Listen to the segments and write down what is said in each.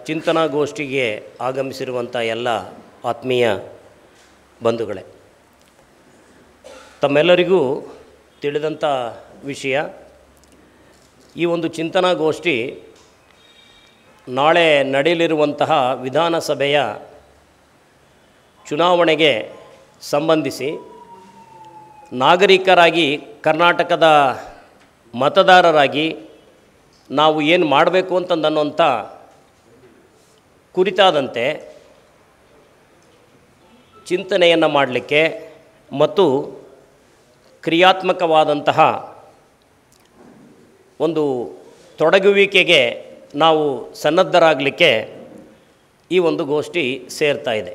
ಚಿಂತನಾಗೋಷ್ಠಿಗೆ ಆಗಮಿಸಿರುವಂಥ ಎಲ್ಲ ಆತ್ಮೀಯ ಬಂಧುಗಳೇ ತಮ್ಮೆಲ್ಲರಿಗೂ ತಿಳಿದಂಥ ವಿಷಯ ಈ ಒಂದು ಚಿಂತನಾಗೋಷ್ಠಿ ನಾಳೆ ನಡೆಯಲಿರುವಂತಹ ವಿಧಾನಸಭೆಯ ಚುನಾವಣೆಗೆ ಸಂಬಂಧಿಸಿ ನಾಗರಿಕರಾಗಿ ಕರ್ನಾಟಕದ ಮತದಾರರಾಗಿ ನಾವು ಏನು ಮಾಡಬೇಕು ಅಂತಂದನ್ನುವಂಥ ಕುರಿತಾದಂತೆ ಚಿಂತನೆಯನ್ನು ಮಾಡಲಿಕ್ಕೆ ಮತ್ತು ಕ್ರಿಯಾತ್ಮಕವಾದಂತಹ ಒಂದು ತೊಡಗುವಿಕೆಗೆ ನಾವು ಸನ್ನದ್ಧರಾಗಲಿಕ್ಕೆ ಈ ಒಂದು ಗೋಷ್ಠಿ ಸೇರ್ತಾ ಇದೆ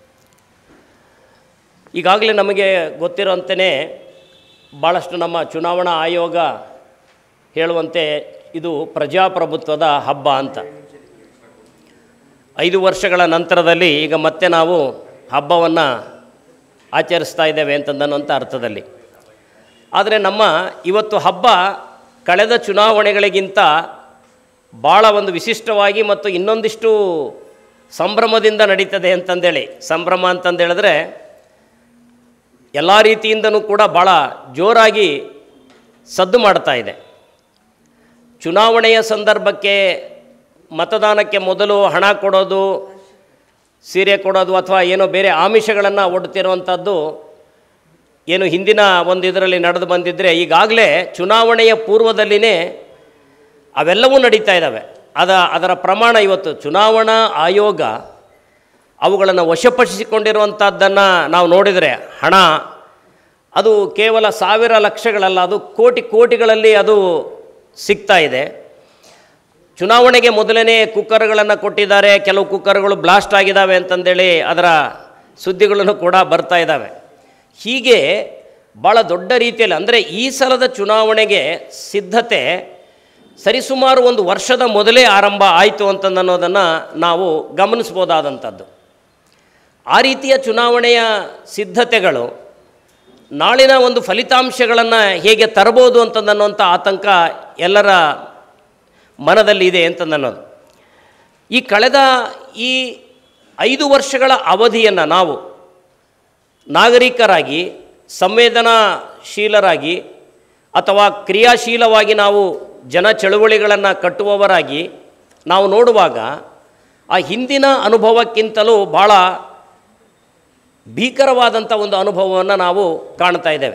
ಈಗಾಗಲೇ ನಮಗೆ ಗೊತ್ತಿರೋಂತೆಯೇ ಭಾಳಷ್ಟು ನಮ್ಮ ಚುನಾವಣಾ ಆಯೋಗ ಹೇಳುವಂತೆ ಇದು ಪ್ರಜಾಪ್ರಭುತ್ವದ ಹಬ್ಬ ಅಂತ ಐದು ವರ್ಷಗಳ ನಂತರದಲ್ಲಿ ಈಗ ಮತ್ತೆ ನಾವು ಹಬ್ಬವನ್ನು ಆಚರಿಸ್ತಾ ಇದ್ದೇವೆ ಅಂತಂದನ್ನುವಂಥ ಅರ್ಥದಲ್ಲಿ ಆದರೆ ನಮ್ಮ ಇವತ್ತು ಹಬ್ಬ ಕಳೆದ ಚುನಾವಣೆಗಳಿಗಿಂತ ಭಾಳ ಒಂದು ವಿಶಿಷ್ಟವಾಗಿ ಮತ್ತು ಇನ್ನೊಂದಿಷ್ಟು ಸಂಭ್ರಮದಿಂದ ನಡೀತದೆ ಅಂತಂದೇಳಿ ಸಂಭ್ರಮ ಅಂತಂದೇಳಿದ್ರೆ ಎಲ್ಲ ರೀತಿಯಿಂದನೂ ಕೂಡ ಭಾಳ ಜೋರಾಗಿ ಸದ್ದು ಮಾಡ್ತಾ ಇದೆ ಚುನಾವಣೆಯ ಸಂದರ್ಭಕ್ಕೆ ಮತದಾನಕ್ಕೆ ಮೊದಲು ಹಣ ಕೊಡೋದು ಸೀರೆ ಕೊಡೋದು ಅಥವಾ ಏನೋ ಬೇರೆ ಆಮಿಷಗಳನ್ನು ಒಡ್ತಿರುವಂಥದ್ದು ಏನು ಹಿಂದಿನ ಒಂದು ಇದರಲ್ಲಿ ನಡೆದು ಬಂದಿದ್ದರೆ ಈಗಾಗಲೇ ಚುನಾವಣೆಯ ಪೂರ್ವದಲ್ಲಿನೇ ಅವೆಲ್ಲವೂ ನಡೀತಾ ಇದ್ದಾವೆ ಅದ ಅದರ ಪ್ರಮಾಣ ಇವತ್ತು ಚುನಾವಣಾ ಆಯೋಗ ಅವುಗಳನ್ನು ವಶಪಡಿಸಿಕೊಂಡಿರುವಂಥದ್ದನ್ನು ನಾವು ನೋಡಿದರೆ ಹಣ ಅದು ಕೇವಲ ಸಾವಿರ ಲಕ್ಷಗಳಲ್ಲ ಅದು ಕೋಟಿ ಕೋಟಿಗಳಲ್ಲಿ ಅದು ಸಿಗ್ತಾ ಇದೆ ಚುನಾವಣೆಗೆ ಮೊದಲನೇ ಕುಕ್ಕರ್ಗಳನ್ನು ಕೊಟ್ಟಿದ್ದಾರೆ ಕೆಲವು ಕುಕ್ಕರ್ಗಳು ಬ್ಲಾಸ್ಟ್ ಆಗಿದ್ದಾವೆ ಅಂತಂದೇಳಿ ಅದರ ಸುದ್ದಿಗಳನ್ನು ಕೂಡ ಬರ್ತಾ ಇದ್ದಾವೆ ಹೀಗೆ ಭಾಳ ದೊಡ್ಡ ರೀತಿಯಲ್ಲಿ ಅಂದರೆ ಈ ಸಲದ ಚುನಾವಣೆಗೆ ಸಿದ್ಧತೆ ಸರಿಸುಮಾರು ಒಂದು ವರ್ಷದ ಮೊದಲೇ ಆರಂಭ ಆಯಿತು ಅಂತನ್ನೋದನ್ನು ನಾವು ಗಮನಿಸ್ಬೋದಾದಂಥದ್ದು ಆ ರೀತಿಯ ಚುನಾವಣೆಯ ಸಿದ್ಧತೆಗಳು ನಾಳಿನ ಒಂದು ಫಲಿತಾಂಶಗಳನ್ನು ಹೇಗೆ ತರಬೋದು ಅಂತಂದನ್ನುವಂಥ ಆತಂಕ ಎಲ್ಲರ ಮನದಲ್ಲಿ ಇದೆ ಅಂತಂದನ್ನೋದು ಈ ಕಳೆದ ಈ ಐದು ವರ್ಷಗಳ ಅವಧಿಯನ್ನು ನಾವು ನಾಗರಿಕರಾಗಿ ಸಂವೇದನಾಶೀಲರಾಗಿ ಅಥವಾ ಕ್ರಿಯಾಶೀಲವಾಗಿ ನಾವು ಜನ ಚಳುವಳಿಗಳನ್ನು ಕಟ್ಟುವವರಾಗಿ ನಾವು ನೋಡುವಾಗ ಆ ಹಿಂದಿನ ಅನುಭವಕ್ಕಿಂತಲೂ ಭಾಳ ಭೀಕರವಾದಂಥ ಒಂದು ಅನುಭವವನ್ನು ನಾವು ಕಾಣ್ತಾ ಇದ್ದೇವೆ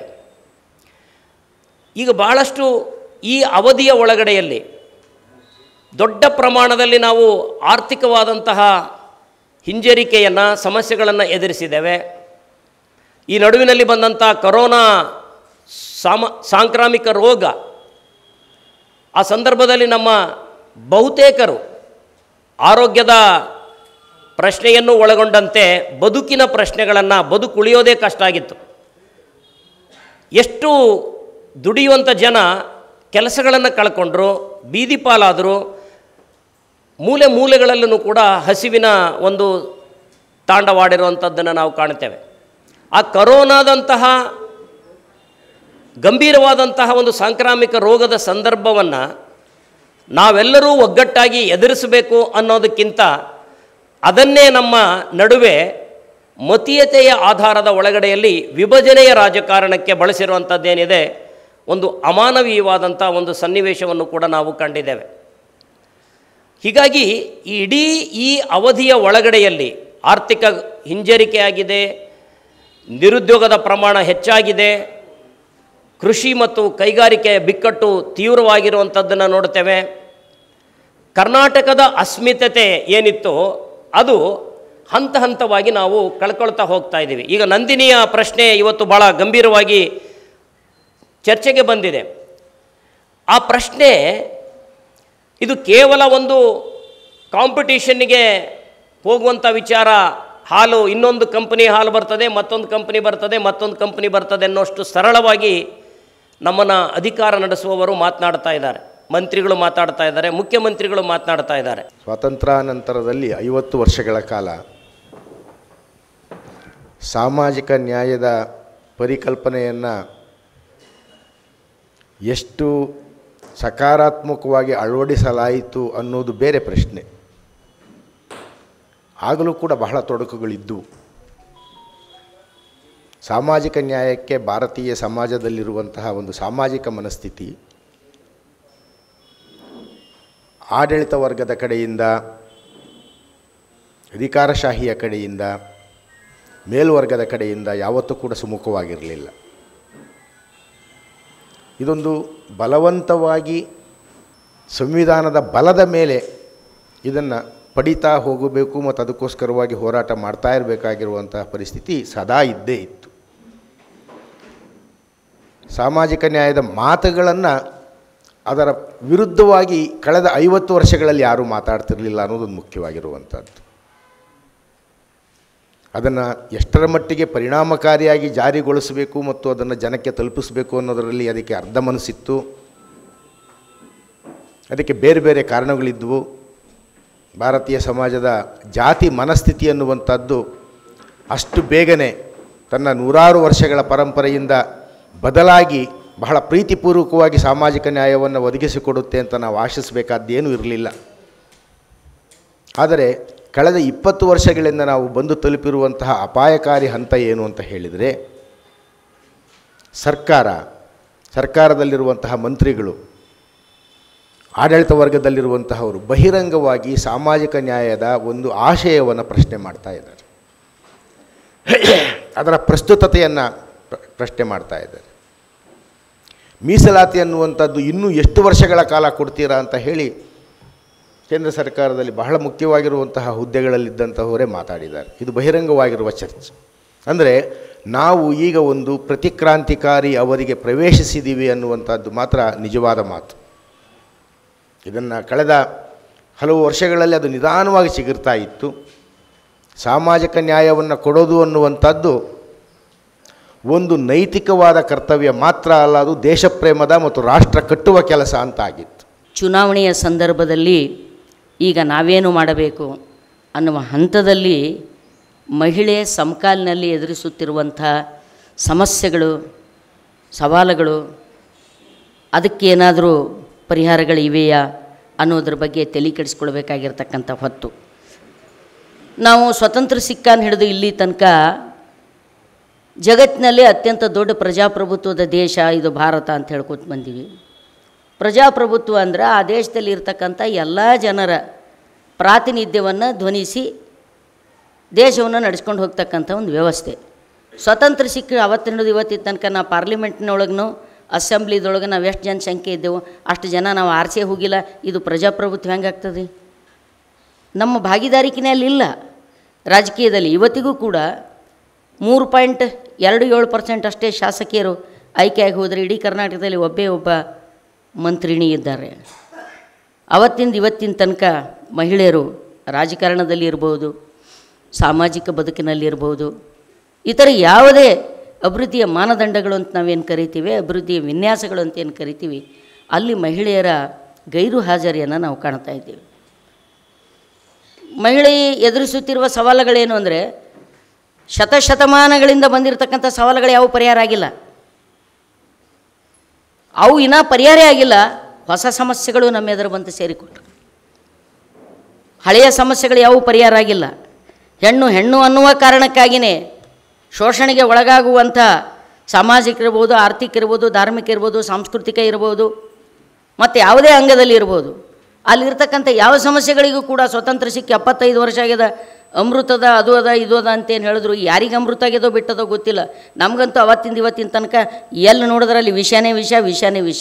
ಈಗ ಬಹಳಷ್ಟು ಈ ಅವಧಿಯ ಒಳಗಡೆಯಲ್ಲಿ ದೊಡ್ಡ ಪ್ರಮಾಣದಲ್ಲಿ ನಾವು ಆರ್ಥಿಕವಾದಂತಹ ಹಿಂಜರಿಕೆಯನ್ನು ಸಮಸ್ಯೆಗಳನ್ನು ಎದುರಿಸಿದ್ದೇವೆ ಈ ನಡುವಿನಲ್ಲಿ ಬಂದಂಥ ಕರೋನಾ ಸಾಮ ಸಾಂಕ್ರಾಮಿಕ ರೋಗ ಆ ಸಂದರ್ಭದಲ್ಲಿ ನಮ್ಮ ಬಹುತೇಕರು ಆರೋಗ್ಯದ ಪ್ರಶ್ನೆಯನ್ನು ಒಳಗೊಂಡಂತೆ ಬದುಕಿನ ಪ್ರಶ್ನೆಗಳನ್ನು ಬದುಕುಳಿಯೋದೇ ಕಷ್ಟ ಆಗಿತ್ತು ಎಷ್ಟು ದುಡಿಯುವಂಥ ಜನ ಕೆಲಸಗಳನ್ನು ಕಳ್ಕೊಂಡ್ರು ಬೀದಿ ಪಾಲಾದರು ಮೂಲೆ ಮೂಲೆಗಳಲ್ಲೂ ಕೂಡ ಹಸಿವಿನ ಒಂದು ತಾಂಡವಾಡಿರುವಂಥದ್ದನ್ನು ನಾವು ಕಾಣ್ತೇವೆ ಆ ಕರೋನಾದಂತಹ ಗಂಭೀರವಾದಂತಹ ಒಂದು ಸಾಂಕ್ರಾಮಿಕ ರೋಗದ ಸಂದರ್ಭವನ್ನು ನಾವೆಲ್ಲರೂ ಒಗ್ಗಟ್ಟಾಗಿ ಎದುರಿಸಬೇಕು ಅನ್ನೋದಕ್ಕಿಂತ ಅದನ್ನೇ ನಮ್ಮ ನಡುವೆ ಮತೀಯತೆಯ ಆಧಾರದ ಒಳಗಡೆಯಲ್ಲಿ ವಿಭಜನೆಯ ರಾಜಕಾರಣಕ್ಕೆ ಬಳಸಿರುವಂಥದ್ದೇನಿದೆ ಒಂದು ಅಮಾನವೀಯವಾದಂಥ ಒಂದು ಸನ್ನಿವೇಶವನ್ನು ಕೂಡ ನಾವು ಕಂಡಿದ್ದೇವೆ ಹೀಗಾಗಿ ಈ ಇಡೀ ಈ ಅವಧಿಯ ಒಳಗಡೆಯಲ್ಲಿ ಆರ್ಥಿಕ ಹಿಂಜರಿಕೆಯಾಗಿದೆ ನಿರುದ್ಯೋಗದ ಪ್ರಮಾಣ ಹೆಚ್ಚಾಗಿದೆ ಕೃಷಿ ಮತ್ತು ಕೈಗಾರಿಕೆಯ ಬಿಕ್ಕಟ್ಟು ತೀವ್ರವಾಗಿರುವಂಥದ್ದನ್ನು ನೋಡ್ತೇವೆ ಕರ್ನಾಟಕದ ಅಸ್ಮಿತತೆ ಏನಿತ್ತು ಅದು ಹಂತ ಹಂತವಾಗಿ ನಾವು ಕಳ್ಕೊಳ್ತಾ ಹೋಗ್ತಾ ಇದ್ದೀವಿ ಈಗ ನಂದಿನಿಯ ಪ್ರಶ್ನೆ ಇವತ್ತು ಭಾಳ ಗಂಭೀರವಾಗಿ ಚರ್ಚೆಗೆ ಬಂದಿದೆ ಆ ಪ್ರಶ್ನೆ ಇದು ಕೇವಲ ಒಂದು ಕಾಂಪಿಟೇಷನ್ನಿಗೆ ಹೋಗುವಂಥ ವಿಚಾರ ಹಾಲು ಇನ್ನೊಂದು ಕಂಪನಿ ಹಾಲು ಬರ್ತದೆ ಮತ್ತೊಂದು ಕಂಪನಿ ಬರ್ತದೆ ಮತ್ತೊಂದು ಕಂಪನಿ ಬರ್ತದೆ ಅನ್ನೋಷ್ಟು ಸರಳವಾಗಿ ನಮ್ಮನ್ನು ಅಧಿಕಾರ ನಡೆಸುವವರು ಮಾತನಾಡ್ತಾ ಇದ್ದಾರೆ ಮಂತ್ರಿಗಳು ಮಾತಾಡ್ತಾ ಇದ್ದಾರೆ ಮುಖ್ಯಮಂತ್ರಿಗಳು ಮಾತನಾಡ್ತಾ ಇದ್ದಾರೆ ಸ್ವಾತಂತ್ರ್ಯಾನಂತರದಲ್ಲಿ ಐವತ್ತು ವರ್ಷಗಳ ಕಾಲ ಸಾಮಾಜಿಕ ನ್ಯಾಯದ ಪರಿಕಲ್ಪನೆಯನ್ನು ಎಷ್ಟು ಸಕಾರಾತ್ಮಕವಾಗಿ ಅಳವಡಿಸಲಾಯಿತು ಅನ್ನೋದು ಬೇರೆ ಪ್ರಶ್ನೆ ಆಗಲೂ ಕೂಡ ಬಹಳ ತೊಡಕುಗಳಿದ್ದವು ಸಾಮಾಜಿಕ ನ್ಯಾಯಕ್ಕೆ ಭಾರತೀಯ ಸಮಾಜದಲ್ಲಿರುವಂತಹ ಒಂದು ಸಾಮಾಜಿಕ ಮನಸ್ಥಿತಿ ಆಡಳಿತ ವರ್ಗದ ಕಡೆಯಿಂದ ಅಧಿಕಾರಶಾಹಿಯ ಕಡೆಯಿಂದ ಮೇಲ್ವರ್ಗದ ಕಡೆಯಿಂದ ಯಾವತ್ತೂ ಕೂಡ ಸುಮುಖವಾಗಿರಲಿಲ್ಲ ಇದೊಂದು ಬಲವಂತವಾಗಿ ಸಂವಿಧಾನದ ಬಲದ ಮೇಲೆ ಇದನ್ನು ಪಡಿತಾ ಹೋಗಬೇಕು ಮತ್ತು ಅದಕ್ಕೋಸ್ಕರವಾಗಿ ಹೋರಾಟ ಮಾಡ್ತಾ ಇರಬೇಕಾಗಿರುವಂತಹ ಪರಿಸ್ಥಿತಿ ಸದಾ ಇದ್ದೇ ಇತ್ತು ಸಾಮಾಜಿಕ ನ್ಯಾಯದ ಮಾತುಗಳನ್ನು ಅದರ ವಿರುದ್ಧವಾಗಿ ಕಳೆದ ಐವತ್ತು ವರ್ಷಗಳಲ್ಲಿ ಯಾರೂ ಮಾತಾಡ್ತಿರಲಿಲ್ಲ ಅನ್ನೋದೊಂದು ಮುಖ್ಯವಾಗಿರುವಂಥದ್ದು ಅದನ್ನು ಎಷ್ಟರ ಮಟ್ಟಿಗೆ ಪರಿಣಾಮಕಾರಿಯಾಗಿ ಜಾರಿಗೊಳಿಸಬೇಕು ಮತ್ತು ಅದನ್ನು ಜನಕ್ಕೆ ತಲುಪಿಸಬೇಕು ಅನ್ನೋದರಲ್ಲಿ ಅದಕ್ಕೆ ಅರ್ಧ ಮನಸ್ಸಿತ್ತು ಅದಕ್ಕೆ ಬೇರೆ ಬೇರೆ ಕಾರಣಗಳಿದ್ದವು ಭಾರತೀಯ ಸಮಾಜದ ಜಾತಿ ಮನಸ್ಥಿತಿ ಅನ್ನುವಂಥದ್ದು ಅಷ್ಟು ಬೇಗನೆ ತನ್ನ ನೂರಾರು ವರ್ಷಗಳ ಪರಂಪರೆಯಿಂದ ಬದಲಾಗಿ ಬಹಳ ಪ್ರೀತಿಪೂರ್ವಕವಾಗಿ ಸಾಮಾಜಿಕ ನ್ಯಾಯವನ್ನು ಒದಗಿಸಿಕೊಡುತ್ತೆ ಅಂತ ನಾವು ಆಶಿಸಬೇಕಾದ್ದೇನೂ ಇರಲಿಲ್ಲ ಆದರೆ ಕಳೆದ ಇಪ್ಪತ್ತು ವರ್ಷಗಳಿಂದ ನಾವು ಬಂದು ತಲುಪಿರುವಂತಹ ಅಪಾಯಕಾರಿ ಹಂತ ಏನು ಅಂತ ಹೇಳಿದರೆ ಸರ್ಕಾರ ಸರ್ಕಾರದಲ್ಲಿರುವಂತಹ ಮಂತ್ರಿಗಳು ಆಡಳಿತ ವರ್ಗದಲ್ಲಿರುವಂತಹವರು ಬಹಿರಂಗವಾಗಿ ಸಾಮಾಜಿಕ ನ್ಯಾಯದ ಒಂದು ಆಶಯವನ್ನು ಪ್ರಶ್ನೆ ಮಾಡ್ತಾ ಇದ್ದಾರೆ ಅದರ ಪ್ರಸ್ತುತತೆಯನ್ನು ಪ್ರಶ್ನೆ ಮಾಡ್ತಾ ಇದ್ದಾರೆ ಮೀಸಲಾತಿ ಅನ್ನುವಂಥದ್ದು ಇನ್ನೂ ಎಷ್ಟು ವರ್ಷಗಳ ಕಾಲ ಕೊಡ್ತೀರಾ ಅಂತ ಹೇಳಿ ಕೇಂದ್ರ ಸರ್ಕಾರದಲ್ಲಿ ಬಹಳ ಮುಖ್ಯವಾಗಿರುವಂತಹ ಹುದ್ದೆಗಳಲ್ಲಿದ್ದಂಥವರೇ ಮಾತಾಡಿದ್ದಾರೆ ಇದು ಬಹಿರಂಗವಾಗಿರುವ ಚರ್ಚೆ ಅಂದರೆ ನಾವು ಈಗ ಒಂದು ಪ್ರತಿಕ್ರಾಂತಿಕಾರಿ ಅವರಿಗೆ ಪ್ರವೇಶಿಸಿದ್ದೀವಿ ಅನ್ನುವಂಥದ್ದು ಮಾತ್ರ ನಿಜವಾದ ಮಾತು ಇದನ್ನು ಕಳೆದ ಹಲವು ವರ್ಷಗಳಲ್ಲಿ ಅದು ನಿಧಾನವಾಗಿ ಸಿಗುತ್ತಾ ಇತ್ತು ಸಾಮಾಜಿಕ ನ್ಯಾಯವನ್ನು ಕೊಡೋದು ಅನ್ನುವಂಥದ್ದು ಒಂದು ನೈತಿಕವಾದ ಕರ್ತವ್ಯ ಮಾತ್ರ ಅಲ್ಲ ಅದು ದೇಶಪ್ರೇಮದ ಮತ್ತು ರಾಷ್ಟ್ರ ಕಟ್ಟುವ ಕೆಲಸ ಅಂತ ಆಗಿತ್ತು ಚುನಾವಣೆಯ ಸಂದರ್ಭದಲ್ಲಿ ಈಗ ನಾವೇನು ಮಾಡಬೇಕು ಅನ್ನುವ ಹಂತದಲ್ಲಿ ಮಹಿಳೆ ಸಮಕಾಲಿನಲ್ಲಿ ಎದುರಿಸುತ್ತಿರುವಂಥ ಸಮಸ್ಯೆಗಳು ಸವಾಲುಗಳು ಅದಕ್ಕೇನಾದರೂ ಪರಿಹಾರಗಳಿವೆಯಾ ಅನ್ನೋದ್ರ ಬಗ್ಗೆ ತಲೆ ಕೆಡಿಸ್ಕೊಳ್ಬೇಕಾಗಿರ್ತಕ್ಕಂಥ ಹೊತ್ತು ನಾವು ಸ್ವತಂತ್ರ ಸಿಕ್ಕಾನ್ ಹಿಡಿದು ಇಲ್ಲಿ ತನಕ ಜಗತ್ತಿನಲ್ಲಿ ಅತ್ಯಂತ ದೊಡ್ಡ ಪ್ರಜಾಪ್ರಭುತ್ವದ ದೇಶ ಇದು ಭಾರತ ಅಂತ ಹೇಳ್ಕೊತ ಬಂದೀವಿ ಪ್ರಜಾಪ್ರಭುತ್ವ ಅಂದ್ರೆ ಆ ದೇಶದಲ್ಲಿ ಇರ್ತಕ್ಕಂಥ ಎಲ್ಲ ಜನರ ಪ್ರಾತಿನಿಧ್ಯವನ್ನು ಧ್ವನಿಸಿ ದೇಶವನ್ನು ನಡೆಸ್ಕೊಂಡು ಹೋಗ್ತಕ್ಕಂಥ ಒಂದು ವ್ಯವಸ್ಥೆ ಸ್ವತಂತ್ರ ಸಿಕ್ಕ ಅವತ್ತಿನ ಹಿಡಿದು ಇವತ್ತಿನ ತನಕ ನಾವು ಪಾರ್ಲಿಮೆಂಟ್ನೊಳಗೂ ಅಸೆಂಬ್ಲಿದೊಳಗೆ ನಾವು ಎಷ್ಟು ಜನ ಸಂಖ್ಯೆ ಇದ್ದೆವು ಅಷ್ಟು ಜನ ನಾವು ಆರಿಸೇ ಹೋಗಿಲ್ಲ ಇದು ಪ್ರಜಾಪ್ರಭುತ್ವ ಹೆಂಗಾಗ್ತದೆ ನಮ್ಮ ಭಾಗಿದಾರಿಕೆನಲ್ಲಿ ಇಲ್ಲ ರಾಜಕೀಯದಲ್ಲಿ ಇವತ್ತಿಗೂ ಕೂಡ ಮೂರು ಪಾಯಿಂಟ್ ಎರಡು ಏಳು ಪರ್ಸೆಂಟ್ ಅಷ್ಟೇ ಶಾಸಕಿಯರು ಆಯ್ಕೆಯಾಗಿ ಹೋದರೆ ಇಡೀ ಕರ್ನಾಟಕದಲ್ಲಿ ಒಬ್ಬೇ ಒಬ್ಬ ಮಂತ್ರಿಣಿ ಇದ್ದಾರೆ ಅವತ್ತಿಂದ ಇವತ್ತಿನ ತನಕ ಮಹಿಳೆಯರು ರಾಜಕಾರಣದಲ್ಲಿ ಇರ್ಬೋದು ಸಾಮಾಜಿಕ ಬದುಕಿನಲ್ಲಿ ಇರ್ಬೋದು ಇತರ ಯಾವುದೇ ಅಭಿವೃದ್ಧಿಯ ಮಾನದಂಡಗಳು ಅಂತ ನಾವೇನು ಕರಿತೀವಿ ಅಭಿವೃದ್ಧಿಯ ವಿನ್ಯಾಸಗಳು ಅಂತ ಏನು ಕರಿತೀವಿ ಅಲ್ಲಿ ಮಹಿಳೆಯರ ಗೈರು ಹಾಜರಿಯನ್ನು ನಾವು ಕಾಣ್ತಾ ಇದ್ದೀವಿ ಮಹಿಳೆ ಎದುರಿಸುತ್ತಿರುವ ಸವಾಲುಗಳೇನು ಅಂದರೆ ಶತಶತಮಾನಗಳಿಂದ ಬಂದಿರತಕ್ಕಂಥ ಸವಾಲುಗಳು ಯಾವ ಪರಿಹಾರ ಆಗಿಲ್ಲ ಅವು ಇನ್ನೂ ಪರಿಹಾರ ಆಗಿಲ್ಲ ಹೊಸ ಸಮಸ್ಯೆಗಳು ನಮ್ಮ ಎದುರು ಬಂದು ಸೇರಿಕೊಟ್ರು ಹಳೆಯ ಸಮಸ್ಯೆಗಳು ಯಾವುವು ಪರಿಹಾರ ಆಗಿಲ್ಲ ಹೆಣ್ಣು ಹೆಣ್ಣು ಅನ್ನುವ ಕಾರಣಕ್ಕಾಗಿಯೇ ಶೋಷಣೆಗೆ ಒಳಗಾಗುವಂಥ ಸಾಮಾಜಿಕ ಇರ್ಬೋದು ಆರ್ಥಿಕ ಇರ್ಬೋದು ಧಾರ್ಮಿಕ ಇರ್ಬೋದು ಸಾಂಸ್ಕೃತಿಕ ಇರ್ಬೋದು ಮತ್ತು ಯಾವುದೇ ಅಂಗದಲ್ಲಿ ಇರ್ಬೋದು ಅಲ್ಲಿರ್ತಕ್ಕಂಥ ಯಾವ ಸಮಸ್ಯೆಗಳಿಗೂ ಕೂಡ ಸ್ವತಂತ್ರ ಸಿಕ್ಕಿ ಎಪ್ಪತ್ತೈದು ವರ್ಷ ಆಗ್ಯದ ಅಮೃತದ ಅದು ಅದ ಇದು ಅದ ಅಂತೇನು ಹೇಳಿದ್ರು ಯಾರಿಗೆ ಅಮೃತ ಆಗ್ಯದೋ ಬಿಟ್ಟದೋ ಗೊತ್ತಿಲ್ಲ ನಮಗಂತೂ ಅವತ್ತಿಂದ ಇವತ್ತಿನ ತನಕ ಎಲ್ಲಿ ನೋಡಿದ್ರಲ್ಲಿ ವಿಷಯನೇ ವಿಷ ವಿಷಯನೇ ವಿಷ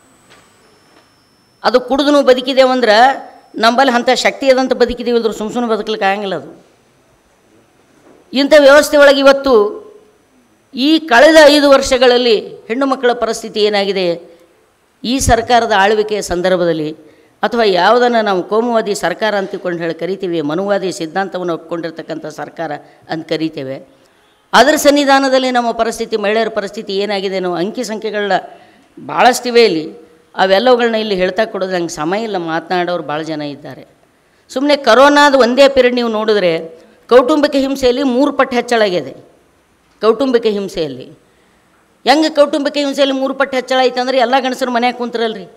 ಅದು ಕುಡಿದು ಬದುಕಿದೇವಂದ್ರೆ ನಂಬಲ್ಲಿ ಅಂಥ ಶಕ್ತಿ ಅದಂತ ಬದುಕಿದೀವಿ ಇಲ್ದ್ರು ಸುಮ್ ಸುಮ್ಮನೆ ಬದುಕಲಿಕ್ಕೆ ಆಗಂಗಿಲ್ಲ ಅದು ಇಂಥ ವ್ಯವಸ್ಥೆ ಒಳಗೆ ಇವತ್ತು ಈ ಕಳೆದ ಐದು ವರ್ಷಗಳಲ್ಲಿ ಹೆಣ್ಣು ಮಕ್ಕಳ ಪರಿಸ್ಥಿತಿ ಏನಾಗಿದೆ ಈ ಸರ್ಕಾರದ ಆಳ್ವಿಕೆಯ ಸಂದರ್ಭದಲ್ಲಿ ಅಥವಾ ಯಾವುದನ್ನು ನಾವು ಕೋಮುವಾದಿ ಸರ್ಕಾರ ಅಂತಿಕೊಂಡು ಹೇಳಿ ಕರಿತೀವಿ ಮನುವಾದಿ ಸಿದ್ಧಾಂತವನ್ನು ಒಪ್ಕೊಂಡಿರ್ತಕ್ಕಂಥ ಸರ್ಕಾರ ಅಂತ ಕರಿತೇವೆ ಅದರ ಸನ್ನಿಧಾನದಲ್ಲಿ ನಮ್ಮ ಪರಿಸ್ಥಿತಿ ಮಹಿಳೆಯರ ಪರಿಸ್ಥಿತಿ ಏನಾಗಿದೆ ಅನ್ನೋ ಅಂಕಿ ಸಂಖ್ಯೆಗಳನ್ನ ಭಾಳಷ್ಟಿವೆ ಇಲ್ಲಿ ಅವೆಲ್ಲವುಗಳನ್ನ ಇಲ್ಲಿ ಹೇಳ್ತಾ ಕೊಡೋದು ನಂಗೆ ಸಮಯ ಇಲ್ಲ ಮಾತನಾಡೋರು ಭಾಳ ಜನ ಇದ್ದಾರೆ ಸುಮ್ಮನೆ ಕರೋನಾದ ಒಂದೇ ಪೀರಿಯಡ್ ನೀವು ನೋಡಿದ್ರೆ ಕೌಟುಂಬಿಕ ಹಿಂಸೆಯಲ್ಲಿ ಮೂರು ಪಟ್ಟು ಹೆಚ್ಚಳ ಆಗಿದೆ ಕೌಟುಂಬಿಕ ಹಿಂಸೆಯಲ್ಲಿ ಹೆಂಗೆ ಕೌಟುಂಬಿಕ ಹಿಂಸೆಯಲ್ಲಿ ಮೂರು ಪಟ್ಟು ಹೆಚ್ಚಳ ಆಯ್ತು ಅಂದ್ರೆ ಎಲ್ಲ ಗಂಡಸರು ಮನ್ಯಾಗ ಕುಂತ್ರಲ್ರಿ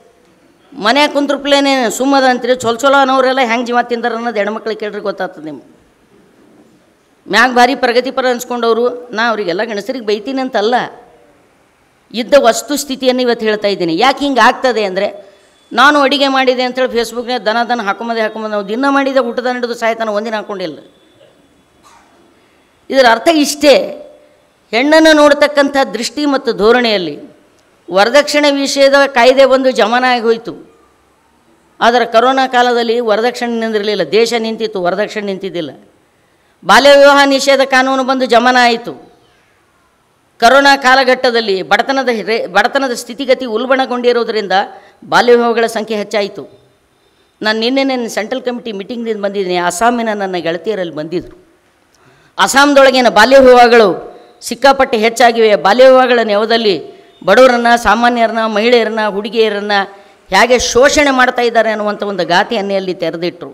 ಮನ್ಯಾಗ ಕುಂತ್ರಪ್ಲೇನೆ ಸುಮ್ಮದ ಅಂತೀರಿ ಚೊಲ ಚೊಲೋ ಅನ್ನೋರೆಲ್ಲ ಹೆಂಗೆ ಜೀವ ತಿಂದಾರ ಅನ್ನೋದು ಹೆಣ್ಮಕ್ಳಿಗೆ ಕೇಳ್ರಿ ಗೊತ್ತಾಗ್ತದೆ ನಿಮ್ಗೆ ಮ್ಯಾಗ ಭಾರಿ ಪ್ರಗತಿಪರ ಅನ್ಸ್ಕೊಂಡವರು ನಾ ಅವರಿಗೆಲ್ಲ ಗಣಸರಿಗೆ ಬೈತೀನಿ ಅಂತಲ್ಲ ಇದ್ದ ವಸ್ತು ಸ್ಥಿತಿಯನ್ನು ಇವತ್ತು ಹೇಳ್ತಾ ಇದ್ದೀನಿ ಯಾಕೆ ಹಿಂಗೆ ಆಗ್ತದೆ ಅಂದರೆ ನಾನು ಅಡಿಗೆ ಮಾಡಿದೆ ಅಂತೇಳಿ ಫೇಸ್ಬುಕ್ನಾಗ ದನ ದನ ಹಾಕೊಂಬಂದೆ ಹಾಕೊಂಬಂದು ನಾವು ದಿನ ಮಾಡಿದ ಊಟದ ಹಿಡಿದು ಸಾಯ್ತಾನ ಒಂದಿನ ಹಾಕೊಂಡಿಲ್ಲ ಇದರ ಅರ್ಥ ಇಷ್ಟೇ ಹೆಣ್ಣನ್ನು ನೋಡ್ತಕ್ಕಂಥ ದೃಷ್ಟಿ ಮತ್ತು ಧೋರಣೆಯಲ್ಲಿ ವರದಕ್ಷಿಣೆ ವಿಷಯದ ಕಾಯ್ದೆ ಒಂದು ಜಮಾನ ಆಗಿ ಹೋಯಿತು ಆದರೆ ಕರೋನಾ ಕಾಲದಲ್ಲಿ ವರದಕ್ಷಿಣೆ ನಿಂದಿರಲಿಲ್ಲ ದೇಶ ನಿಂತಿತ್ತು ವರದಕ್ಷಿಣೆ ನಿಂತಿದ್ದಿಲ್ಲ ಬಾಲ್ಯ ವಿವಾಹ ನಿಷೇಧ ಕಾನೂನು ಬಂದು ಜಮಾನ ಆಯಿತು ಕರೋನಾ ಕಾಲಘಟ್ಟದಲ್ಲಿ ಬಡತನದ ರೇ ಬಡತನದ ಸ್ಥಿತಿಗತಿ ಉಲ್ಬಣಗೊಂಡಿರೋದರಿಂದ ಬಾಲ್ಯ ವಿವಾಹಗಳ ಸಂಖ್ಯೆ ಹೆಚ್ಚಾಯಿತು ನಾನು ನಿನ್ನೆ ನನ್ನ ಸೆಂಟ್ರಲ್ ಕಮಿಟಿ ಮೀಟಿಂಗ್ನಿಂದ ಬಂದಿದ್ದೀನಿ ಅಸ್ಸಾಮಿನ ನನ್ನ ಗೆಳತಿಯರಲ್ಲಿ ಬಂದಿದ್ದರು ಅಸ್ಸಾಂದೊಳಗಿನ ಬಾಲ್ಯ ವಿವಾಹಗಳು ಸಿಕ್ಕಾಪಟ್ಟೆ ಹೆಚ್ಚಾಗಿವೆ ಬಾಲ್ಯ ವಿವಾಹಗಳ ನೆವದಲ್ಲಿ ಬಡವರನ್ನು ಸಾಮಾನ್ಯರನ್ನ ಮಹಿಳೆಯರನ್ನ ಹುಡುಗಿಯರನ್ನು ಹೇಗೆ ಶೋಷಣೆ ಮಾಡ್ತಾ ಇದ್ದಾರೆ ಅನ್ನುವಂಥ ಒಂದು ಗಾಥೆಯನ್ನೇ ಅಲ್ಲಿ ತೆರೆದಿಟ್ಟರು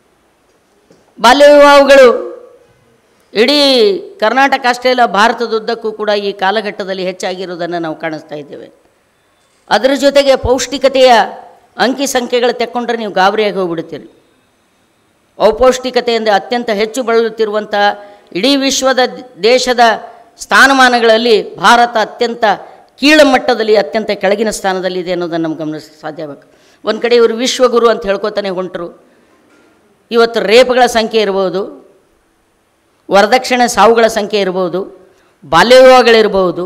ಬಾಲ್ಯ ವಿವಾಹಗಳು ಇಡೀ ಕರ್ನಾಟಕ ಅಷ್ಟೇ ಅಲ್ಲ ಭಾರತದುದ್ದಕ್ಕೂ ಕೂಡ ಈ ಕಾಲಘಟ್ಟದಲ್ಲಿ ಹೆಚ್ಚಾಗಿರೋದನ್ನು ನಾವು ಕಾಣಿಸ್ತಾ ಇದ್ದೇವೆ ಅದರ ಜೊತೆಗೆ ಪೌಷ್ಟಿಕತೆಯ ಅಂಕಿ ಸಂಖ್ಯೆಗಳು ತೆಕ್ಕೊಂಡ್ರೆ ನೀವು ಗಾಬರಿಯಾಗಿ ಹೋಗ್ಬಿಡ್ತೀರಿ ಔಪೌಷ್ಟಿಕತೆಯಿಂದ ಅತ್ಯಂತ ಹೆಚ್ಚು ಬಳಲುತ್ತಿರುವಂಥ ಇಡೀ ವಿಶ್ವದ ದೇಶದ ಸ್ಥಾನಮಾನಗಳಲ್ಲಿ ಭಾರತ ಅತ್ಯಂತ ಕೀಳಮಟ್ಟದಲ್ಲಿ ಅತ್ಯಂತ ಕೆಳಗಿನ ಸ್ಥಾನದಲ್ಲಿದೆ ಅನ್ನೋದನ್ನು ನಮ್ಗೆ ಗಮನಿಸ ಸಾಧ್ಯ ಆಗಬೇಕು ಒಂದು ಕಡೆ ಇವರು ವಿಶ್ವಗುರು ಅಂತ ಹೇಳ್ಕೊತಾನೆ ಹೊಂಟರು ಇವತ್ತು ರೇಪ್ಗಳ ಸಂಖ್ಯೆ ಇರ್ಬೋದು ವರದಕ್ಷಿಣೆ ಸಾವುಗಳ ಸಂಖ್ಯೆ ಇರ್ಬೋದು ಬಾಲ್ಯ ವಿವಾಹಗಳಿರ್ಬೋದು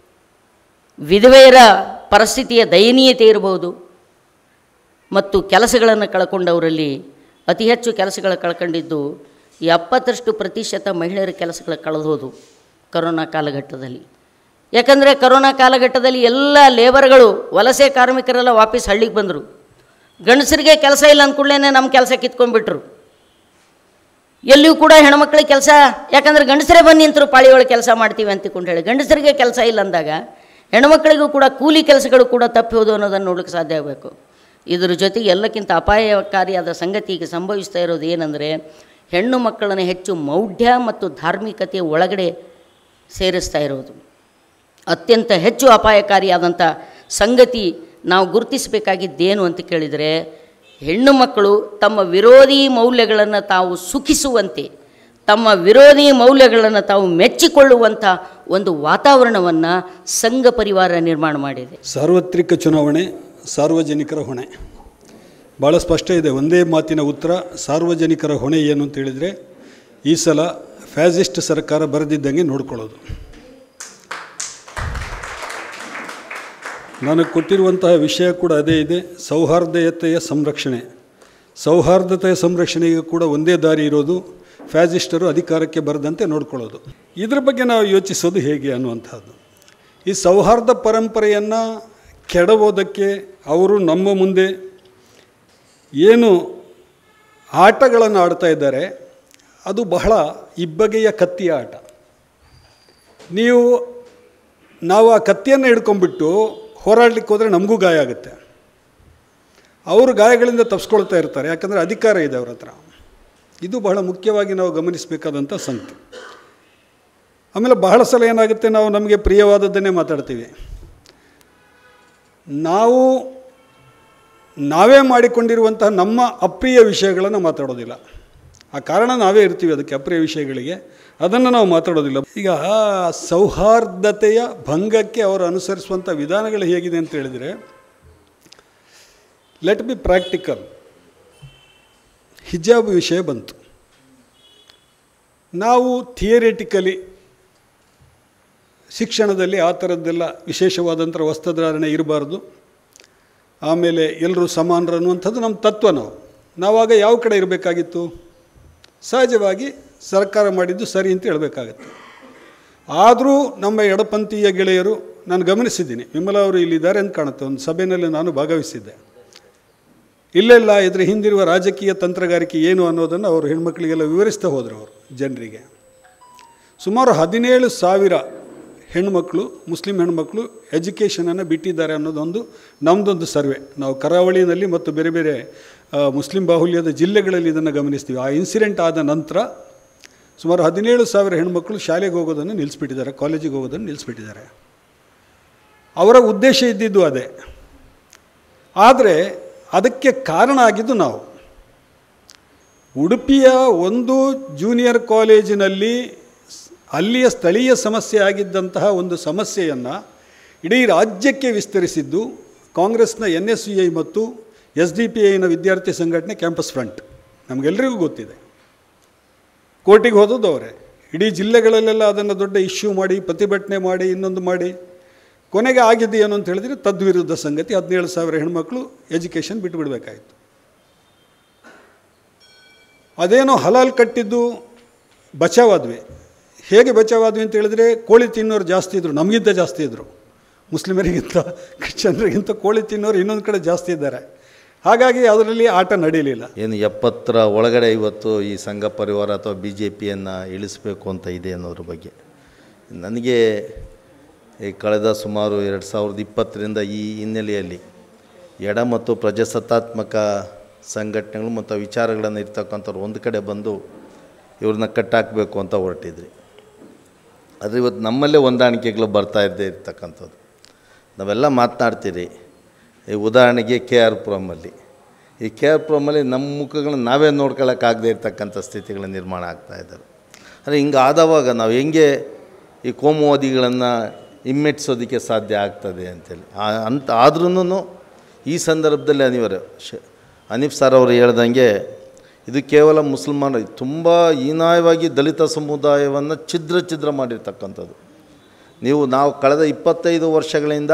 ವಿಧವೆಯರ ಪರಿಸ್ಥಿತಿಯ ದಯನೀಯತೆ ಇರಬಹುದು ಮತ್ತು ಕೆಲಸಗಳನ್ನು ಕಳ್ಕೊಂಡವರಲ್ಲಿ ಅತಿ ಹೆಚ್ಚು ಕೆಲಸಗಳ ಕಳ್ಕೊಂಡಿದ್ದು ಎಪ್ಪತ್ತರಷ್ಟು ಪ್ರತಿಶತ ಮಹಿಳೆಯರ ಕೆಲಸಗಳ ಕಳೆದೋದು ಕರೋನಾ ಕಾಲಘಟ್ಟದಲ್ಲಿ ಯಾಕಂದರೆ ಕರೋನಾ ಕಾಲಘಟ್ಟದಲ್ಲಿ ಎಲ್ಲ ಲೇಬರ್ಗಳು ವಲಸೆ ಕಾರ್ಮಿಕರೆಲ್ಲ ವಾಪಸ್ ಹಳ್ಳಿಗೆ ಬಂದರು ಗಂಡಸರಿಗೆ ಕೆಲಸ ಇಲ್ಲ ಅಂದ್ಕೂಡ್ಲೇ ನಮ್ಮ ಕೆಲಸ ಕಿತ್ಕೊಂಡ್ಬಿಟ್ರು ಎಲ್ಲಿಯೂ ಕೂಡ ಹೆಣ್ಮಕ್ಳಿಗೆ ಕೆಲಸ ಯಾಕಂದ್ರೆ ಗಂಡಸರೇ ಬಂದು ನಿಂತರು ಪಾಳಿಯೊಳಗೆ ಕೆಲಸ ಮಾಡ್ತೀವಿ ಅಂತಿಕೊಂಡು ಹೇಳಿ ಗಂಡಸರಿಗೆ ಕೆಲಸ ಇಲ್ಲ ಅಂದಾಗ ಹೆಣ್ಮಕ್ಳಿಗೂ ಕೂಡ ಕೂಲಿ ಕೆಲಸಗಳು ಕೂಡ ತಪ್ಪಿ ಹೋದು ಅನ್ನೋದನ್ನು ನೋಡಲಿಕ್ಕೆ ಸಾಧ್ಯ ಆಗಬೇಕು ಇದ್ರ ಜೊತೆಗೆ ಎಲ್ಲಕ್ಕಿಂತ ಅಪಾಯಕಾರಿಯಾದ ಸಂಗತಿ ಈಗ ಸಂಭವಿಸ್ತಾ ಇರೋದು ಏನಂದರೆ ಹೆಣ್ಣು ಮಕ್ಕಳನ್ನು ಹೆಚ್ಚು ಮೌಢ್ಯ ಮತ್ತು ಧಾರ್ಮಿಕತೆಯ ಒಳಗಡೆ ಸೇರಿಸ್ತಾ ಇರೋದು ಅತ್ಯಂತ ಹೆಚ್ಚು ಅಪಾಯಕಾರಿಯಾದಂಥ ಸಂಗತಿ ನಾವು ಗುರುತಿಸಬೇಕಾಗಿದ್ದೇನು ಅಂತ ಕೇಳಿದರೆ ಹೆಣ್ಣು ಮಕ್ಕಳು ತಮ್ಮ ವಿರೋಧಿ ಮೌಲ್ಯಗಳನ್ನು ತಾವು ಸುಖಿಸುವಂತೆ ತಮ್ಮ ವಿರೋಧಿ ಮೌಲ್ಯಗಳನ್ನು ತಾವು ಮೆಚ್ಚಿಕೊಳ್ಳುವಂಥ ಒಂದು ವಾತಾವರಣವನ್ನು ಸಂಘ ಪರಿವಾರ ನಿರ್ಮಾಣ ಮಾಡಿದೆ ಸಾರ್ವತ್ರಿಕ ಚುನಾವಣೆ ಸಾರ್ವಜನಿಕರ ಹೊಣೆ ಭಾಳ ಸ್ಪಷ್ಟ ಇದೆ ಒಂದೇ ಮಾತಿನ ಉತ್ತರ ಸಾರ್ವಜನಿಕರ ಹೊಣೆ ಏನು ಅಂತ ಹೇಳಿದರೆ ಈ ಸಲ ಫ್ಯಾಸಿಸ್ಟ್ ಸರ್ಕಾರ ಬರೆದಿದ್ದಂಗೆ ನೋಡ್ಕೊಳ್ಳೋದು ನನಗೆ ಕೊಟ್ಟಿರುವಂತಹ ವಿಷಯ ಕೂಡ ಅದೇ ಇದೆ ಸೌಹಾರ್ದತೆಯ ಸಂರಕ್ಷಣೆ ಸೌಹಾರ್ದತೆಯ ಸಂರಕ್ಷಣೆಗೆ ಕೂಡ ಒಂದೇ ದಾರಿ ಇರೋದು ಫ್ಯಾಸಿಸ್ಟರು ಅಧಿಕಾರಕ್ಕೆ ಬರದಂತೆ ನೋಡ್ಕೊಳ್ಳೋದು ಇದ್ರ ಬಗ್ಗೆ ನಾವು ಯೋಚಿಸೋದು ಹೇಗೆ ಅನ್ನುವಂಥದ್ದು ಈ ಸೌಹಾರ್ದ ಪರಂಪರೆಯನ್ನು ಕೆಡವೋದಕ್ಕೆ ಅವರು ನಮ್ಮ ಮುಂದೆ ಏನು ಆಟಗಳನ್ನು ಆಡ್ತಾ ಇದ್ದಾರೆ ಅದು ಬಹಳ ಇಬ್ಬಗೆಯ ಕತ್ತಿಯ ಆಟ ನೀವು ನಾವು ಆ ಕತ್ತಿಯನ್ನು ಹಿಡ್ಕೊಂಡ್ಬಿಟ್ಟು ಹೋರಾಡಲಿಕ್ಕೆ ಹೋದರೆ ನಮಗೂ ಗಾಯ ಆಗುತ್ತೆ ಅವರು ಗಾಯಗಳಿಂದ ತಪ್ಪಿಸ್ಕೊಳ್ತಾ ಇರ್ತಾರೆ ಯಾಕಂದರೆ ಅಧಿಕಾರ ಇದೆ ಅವ್ರ ಹತ್ರ ಇದು ಬಹಳ ಮುಖ್ಯವಾಗಿ ನಾವು ಗಮನಿಸಬೇಕಾದಂಥ ಸಂಗತಿ ಆಮೇಲೆ ಬಹಳ ಸಲ ಏನಾಗುತ್ತೆ ನಾವು ನಮಗೆ ಪ್ರಿಯವಾದದ್ದನ್ನೇ ಮಾತಾಡ್ತೀವಿ ನಾವು ನಾವೇ ಮಾಡಿಕೊಂಡಿರುವಂತಹ ನಮ್ಮ ಅಪ್ರಿಯ ವಿಷಯಗಳನ್ನು ಮಾತಾಡೋದಿಲ್ಲ ಆ ಕಾರಣ ನಾವೇ ಇರ್ತೀವಿ ಅದಕ್ಕೆ ಅಪ್ರಿಯ ವಿಷಯಗಳಿಗೆ ಅದನ್ನು ನಾವು ಮಾತಾಡೋದಿಲ್ಲ ಈಗ ಸೌಹಾರ್ದತೆಯ ಭಂಗಕ್ಕೆ ಅವರು ಅನುಸರಿಸುವಂಥ ವಿಧಾನಗಳು ಹೇಗಿದೆ ಅಂತ ಹೇಳಿದರೆ ಲೆಟ್ ಬಿ ಪ್ರಾಕ್ಟಿಕಲ್ ಹಿಜಾಬ್ ವಿಷಯ ಬಂತು ನಾವು ಥಿಯರಿಟಿಕಲಿ ಶಿಕ್ಷಣದಲ್ಲಿ ಆ ಥರದ್ದೆಲ್ಲ ವಿಶೇಷವಾದಂಥ ವಸ್ತ್ರಧಾರಣೆ ಇರಬಾರ್ದು ಆಮೇಲೆ ಎಲ್ಲರೂ ಸಮಾನರು ಅನ್ನುವಂಥದ್ದು ನಮ್ಮ ತತ್ವ ನಾವು ನಾವಾಗ ಯಾವ ಕಡೆ ಇರಬೇಕಾಗಿತ್ತು ಸಹಜವಾಗಿ ಸರ್ಕಾರ ಮಾಡಿದ್ದು ಸರಿ ಅಂತ ಹೇಳಬೇಕಾಗತ್ತೆ ಆದರೂ ನಮ್ಮ ಎಡಪಂಥೀಯ ಗೆಳೆಯರು ನಾನು ಗಮನಿಸಿದ್ದೀನಿ ವಿಮಲಾ ಅವರು ಇಲ್ಲಿದ್ದಾರೆ ಅಂತ ಕಾಣುತ್ತೆ ಒಂದು ಸಭೆಯಲ್ಲಿ ನಾನು ಭಾಗವಹಿಸಿದ್ದೆ ಇಲ್ಲೆಲ್ಲ ಇದ್ರ ಹಿಂದಿರುವ ರಾಜಕೀಯ ತಂತ್ರಗಾರಿಕೆ ಏನು ಅನ್ನೋದನ್ನು ಅವರು ಹೆಣ್ಮಕ್ಳಿಗೆಲ್ಲ ವಿವರಿಸ್ತಾ ಹೋದರು ಅವರು ಜನರಿಗೆ ಸುಮಾರು ಹದಿನೇಳು ಸಾವಿರ ಹೆಣ್ಮಕ್ಳು ಮುಸ್ಲಿಂ ಹೆಣ್ಮಕ್ಳು ಎಜುಕೇಷನನ್ನು ಬಿಟ್ಟಿದ್ದಾರೆ ಅನ್ನೋದೊಂದು ನಮ್ಮದೊಂದು ಸರ್ವೆ ನಾವು ಕರಾವಳಿನಲ್ಲಿ ಮತ್ತು ಬೇರೆ ಬೇರೆ ಆ, ಮುಸ್ಲಿಂ ಬಾಹುಲ್ಯದ ಜಿಲ್ಲೆಗಳಲ್ಲಿ ಇದನ್ನು ಗಮನಿಸ್ತೀವಿ ಆ ಇನ್ಸಿಡೆಂಟ್ ಆದ ನಂತರ ಸುಮಾರು ಹದಿನೇಳು ಸಾವಿರ ಹೆಣ್ಮಕ್ಳು ಶಾಲೆಗೆ ಹೋಗೋದನ್ನು ನಿಲ್ಲಿಸ್ಬಿಟ್ಟಿದ್ದಾರೆ ಕಾಲೇಜಿಗೆ ಹೋಗೋದನ್ನು ನಿಲ್ಲಿಸ್ಬಿಟ್ಟಿದ್ದಾರೆ ಅವರ ಉದ್ದೇಶ ಇದ್ದಿದ್ದು ಅದೇ ಆದರೆ ಅದಕ್ಕೆ ಕಾರಣ ಆಗಿದ್ದು ನಾವು ಉಡುಪಿಯ ಒಂದು ಜೂನಿಯರ್ ಕಾಲೇಜಿನಲ್ಲಿ ಸ್- ಅಲ್ಲಿಯ ಸ್ಥಳೀಯ ಸಮಸ್ಯೆ ಆಗಿದ್ದಂತಹ ಒಂದು ಸಮಸ್ಯೆಯನ್ನು ಇಡೀ ರಾಜ್ಯಕ್ಕೆ ವಿಸ್ತರಿಸಿದ್ದು ಕಾಂಗ್ರೆಸ್ನ ಎನ್ ಎಸ್ ಯು ಐ ಮತ್ತು ಎಸ್ ಡಿ ಪಿ ಐನ ವಿದ್ಯಾರ್ಥಿ ಸಂಘಟನೆ ಕ್ಯಾಂಪಸ್ ಫ್ರಂಟ್ ನಮಗೆಲ್ಲರಿಗೂ ಗೊತ್ತಿದೆ ಕೋರ್ಟಿಗೆ ಹೋದದ್ದು ಅವರೇ ಇಡೀ ಜಿಲ್ಲೆಗಳಲ್ಲೆಲ್ಲ ಅದನ್ನು ದೊಡ್ಡ ಇಶ್ಯೂ ಮಾಡಿ ಪ್ರತಿಭಟನೆ ಮಾಡಿ ಇನ್ನೊಂದು ಮಾಡಿ ಕೊನೆಗೆ ಆಗಿದ್ದು ಏನು ಅಂತ ಹೇಳಿದರೆ ತದ್ವಿರುದ್ಧ ಸಂಗತಿ ಹದಿನೇಳು ಸಾವಿರ ಹೆಣ್ಮಕ್ಳು ಎಜುಕೇಷನ್ ಬಿಟ್ಟುಬಿಡಬೇಕಾಯಿತು ಅದೇನೋ ಹಲಾಲ್ ಕಟ್ಟಿದ್ದು ಬಚಾವಾದ್ವಿ ಹೇಗೆ ಬಚಾವಾದ್ವಿ ಅಂತ ಹೇಳಿದರೆ ಕೋಳಿ ತಿನ್ನೋರು ಜಾಸ್ತಿ ಇದ್ದರು ನಮಗಿಂತ ಜಾಸ್ತಿ ಇದ್ದರು ಮುಸ್ಲಿಮರಿಗಿಂತ ಕ್ರಿಶ್ಚಿಯನ್ರಿಗಿಂತ ಕೋಳಿ ತಿನ್ನೋರು ಇನ್ನೊಂದು ಕಡೆ ಜಾಸ್ತಿ ಇದ್ದಾರೆ ಹಾಗಾಗಿ ಅದರಲ್ಲಿ ಆಟ ನಡೀಲಿಲ್ಲ ಏನು ಎಪ್ಪತ್ತರ ಒಳಗಡೆ ಇವತ್ತು ಈ ಸಂಘ ಪರಿವಾರ ಅಥವಾ ಬಿ ಜೆ ಪಿಯನ್ನು ಇಳಿಸಬೇಕು ಅಂತ ಇದೆ ಅನ್ನೋದ್ರ ಬಗ್ಗೆ ನನಗೆ ಈ ಕಳೆದ ಸುಮಾರು ಎರಡು ಸಾವಿರದ ಇಪ್ಪತ್ತರಿಂದ ಈ ಹಿನ್ನೆಲೆಯಲ್ಲಿ ಎಡ ಮತ್ತು ಪ್ರಜಾಸತ್ತಾತ್ಮಕ ಸಂಘಟನೆಗಳು ಮತ್ತು ವಿಚಾರಗಳನ್ನು ಇರ್ತಕ್ಕಂಥವ್ರು ಒಂದು ಕಡೆ ಬಂದು ಇವ್ರನ್ನ ಕಟ್ಟಾಕಬೇಕು ಅಂತ ಹೊರಟಿದ್ರಿ ಆದರೆ ಇವತ್ತು ನಮ್ಮಲ್ಲೇ ಹೊಂದಾಣಿಕೆಗಳು ಬರ್ತಾ ಇದ್ದೇ ಇರ್ತಕ್ಕಂಥದ್ದು ನಾವೆಲ್ಲ ಮಾತನಾಡ್ತೀರಿ ಈ ಉದಾಹರಣೆಗೆ ಕೆ ಆರ್ ಪುರಮಲ್ಲಿ ಈ ಕೆ ಆರ್ ಪುರಮಲ್ಲಿ ನಮ್ಮ ಮುಖಗಳನ್ನ ನಾವೇ ನೋಡ್ಕೊಳ್ಳೋಕ್ಕಾಗದೇ ಇರ್ತಕ್ಕಂಥ ಸ್ಥಿತಿಗಳ ನಿರ್ಮಾಣ ಆಗ್ತಾ ಇದ್ದಾರೆ ಅಂದರೆ ಹಿಂಗೆ ಆದವಾಗ ನಾವು ಹೆಂಗೆ ಈ ಕೋಮುವಾದಿಗಳನ್ನು ಹಿಮ್ಮೆಟ್ಟಿಸೋದಕ್ಕೆ ಸಾಧ್ಯ ಆಗ್ತದೆ ಅಂತೇಳಿ ಆ- ಅಂತ ಆದ್ರೂ ಈ ಸಂದರ್ಭದಲ್ಲಿ ಅನಿವಾರ್ಯ ಶ ಅನೀಫ್ ಸರ್ ಅವರು ಹೇಳ್ದಂಗೆ ಇದು ಕೇವಲ ಮುಸಲ್ಮಾನ ತುಂಬ ಹೀನಾಯವಾಗಿ ದಲಿತ ಸಮುದಾಯವನ್ನು ಛಿದ್ರ ಛಿದ್ರ ಮಾಡಿರ್ತಕ್ಕಂಥದ್ದು ನೀವು ನಾವು ಕಳೆದ ಇಪ್ಪತ್ತೈದು ವರ್ಷಗಳಿಂದ